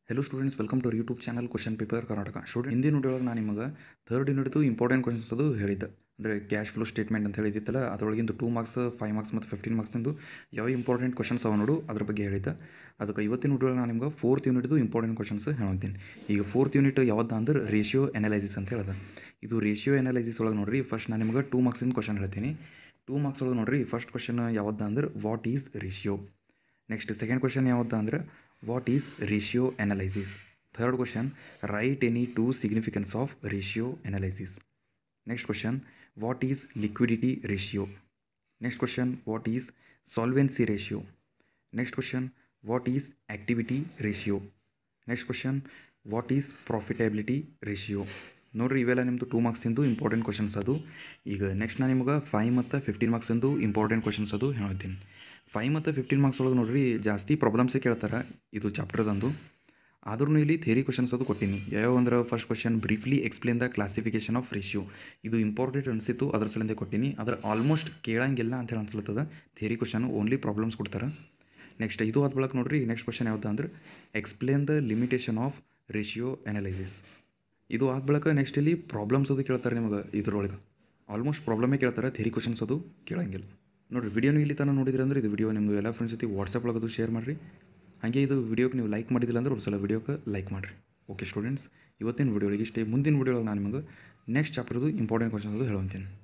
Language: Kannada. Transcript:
hello students welcome to YouTube channel question paper Karnataka student ಹಿಂದಿನ ವಿಡಿಯೋಗೆ ನಾನು ನಿಮಗೆ ಥರ್ಡ್ ಯೂನಿಟ್ದು ಇಂಪಾರ್ಟೆಂಟ್ ಕ್ವಶನ್ಸ್ ಅದು ಹೇಳಿದ್ದೆ ಅಂದರೆ ಕ್ಯಾಶ್ ಫ್ಲೋ ಸ್ಟೇಟ್ಮೆಂಟ್ ಅಂತ ಹೇಳಿದ್ದಿತ್ತಲ್ಲ ಅದರೊಳಗಿಂದು ಟೂ ಮಾರ್ಕ್ಸ್ ಫೈವ್ ಮಾರ್ಕ್ಸ್ ಮತ್ತು ಫಿಫ್ಟೀನ್ ಮಾರ್ಕ್ಸ್ನಿಂದು ಯಾವ ಇಂಪಾರ್ಟೆಂಟ್ ಕ್ವಶನ್ಸ್ ಅವ ನೋಡು ಅದ್ರ ಬಗ್ಗೆ ಹೇಳಿದ್ದೆ ಅದಕ್ಕೆ ಇವತ್ತಿನ ವಿಡಿಯೋಗೆ ನಾನು ನಿಮ್ಗೆ ಫೋರ್ತ್ ಯೂನಿಟ್ದು ಇಂಪಾರ್ಟೆಂಟ್ ಕ್ವಶನ್ಸ್ ಹೇಳ್ತೀನಿ ಈಗ ಫೋರ್ತ್ ಯೂನಿಟ್ ಯಾವ್ದು ಅಂದ್ರೆ ರೇಷಿಯೋ ಎನಾಲೈಸಿಸ್ ಅಂತ ಹೇಳ್ದೆ ಇದು ರೇಷಿಯೋ ಎನಾಲೈಸಿಸ್ ಒಳಗೆ ನೋಡ್ರಿ ಫಸ್ಟ್ ನಾನು ನಿಮ್ಗೆ ಟೂ ಮಾರ್ಕ್ಸಿನ ಕ್ವಶನ್ ಹೇಳ್ತೀನಿ ಟೂ ಮಾರ್ಕ್ಸ್ ಒಳಗೆ ನೋಡ್ರಿ ಫಸ್ಟ್ ಕ್ವಶನ್ ಯಾವ್ದು ಅಂದ್ರೆ what is ratio next second question ಯಾವ್ದು ಅಂದ್ರೆ what is ratio analysis third question write any two significance of ratio analysis next question what is liquidity ratio next question what is solvency ratio next question what is activity ratio next question what is profitability ratio ನೋಡಿರಿ ಇವೆಲ್ಲ ನಿಮ್ಮದು ಟೂ ಮಾರ್ಕ್ಸಿಂದು ಇಂಪಾರ್ಟೆಂಟ್ ಕ್ವಶನ್ಸ್ ಅದು ಈಗ ನೆಕ್ಸ್ಟ್ ನಾನು ನಿಮ್ಗೆ ಫೈವ್ ಮತ್ತು ಫಿಫ್ಟೀನ್ ಮಾರ್ಕ್ಸಿಂದು ಇಂಪಾರ್ಟೆಂಟ್ ಕ್ವಶನ್ಸ್ ಅದು ಹೇಳ್ತೀನಿ ಫೈವ್ ಮತ್ತು ಫಿಫ್ಟೀನ್ ಮಾರ್ಕ್ಸ್ ಒಳಗೆ ನೋಡ್ರಿ ಜಾಸ್ತಿ ಪ್ರಾಬ್ಲಮ್ಸೇ ಕೇಳ್ತಾರೆ ಇದು ಚಾಪ್ಟರ್ದಂದು ಆದ್ರೂ ಇಲ್ಲಿ ಥೇರಿ ಕ್ವಶನ್ಸ್ ಅದು ಕೊಟ್ಟೀನಿ ಯಾವ ಅಂದ್ರೆ first question briefly explain the classification of ratio ಇದು ಇಂಪಾರ್ಟೆಂಟ್ ಅನಿಸಿತ್ತು ಅದ್ರ ಸಲಿಂದ ಕೊಟ್ಟೀನಿ ಅದ್ರ ಆಲ್ಮೋಸ್ಟ್ ಕೇಳಂಗಿಲ್ಲ ಅಂತ ಹೇಳಿ ಅನ್ಸ್ಲತ್ತದ ಥೇರಿ ಕ್ವಶನ್ ಓನ್ಲಿ ಪ್ರಾಬ್ಲಮ್ಸ್ ಕೊಡ್ತಾರೆ ನೆಕ್ಸ್ಟ್ ಇದು ಆದ ಬಳಕ ನೋಡ್ರಿ ನೆಕ್ಸ್ಟ್ ಕ್ವಶನ್ ಯಾವ್ದು ಅಂದ್ರೆ explain the limitation of ratio analysis ಇದು ಆದ ಬಳಕ ನೆಕ್ಸ್ಟ್ ಇಲ್ಲಿ ಪ್ರಾಬ್ಲಮ್ಸ್ ಅದು ಕೇಳ್ತಾರೆ ನಿಮಗೆ ಇದ್ರೊಳಗೆ ಆಲ್ಮೋಸ್ಟ್ ಪ್ರಾಬ್ಲಮೇ ಕೇಳ್ತಾರೆ ಥೇರಿ ಕ್ವಶನ್ಸ್ ಅದು ಕೇಳಂಗಿಲ್ಲ ನೋಡಿರಿ ವಿಡಿಯೋನು ಇಲ್ಲಿ ತನಕ ನೋಡಿದ್ರೆ ಅಂದ್ರೆ ಇದು ವಿಡಿಯೋ ನಿಮ್ಮದು ಎಲ್ಲ ಫ್ರೆಂಡ್ಸ್ ಜೊತೆ ವಾಟ್ಸಪ್ ಒಳಗೆ ಅದು ಶೇರ್ ಮಾಡಿರಿ ಹಾಗೆ ಇದು ವಿಡಿಯೋಗೆ ನೀವು ಲೈಕ್ ಮಾಡಿದಿಲ್ಲ ಅಂದ್ರೆ ಒಂದು ಸಲ ವಿಡಿಯೋಕ್ಕೆ ಲೈಕ್ ಮಾಡಿರಿ ಓಕೆ ಸ್ಟೂಡೆಂಟ್ಸ್ ಇವತ್ತಿನ ವಿಡಿಯೋಗಳಿಗೆ ಇಷ್ಟೇ ಮುಂದಿನ ವಿಡಿಯೋ ನಾನು ನಿಮಗೆ ನೆಕ್ಸ್ಟ್ ಚಾಪ್ಟರ್ದು ಇಂಪಾರ್ಟೆಂಟ್ ಕ್ವಶನ್ಸ್ ಅದು ಹೇಳುವಂತೀನಿ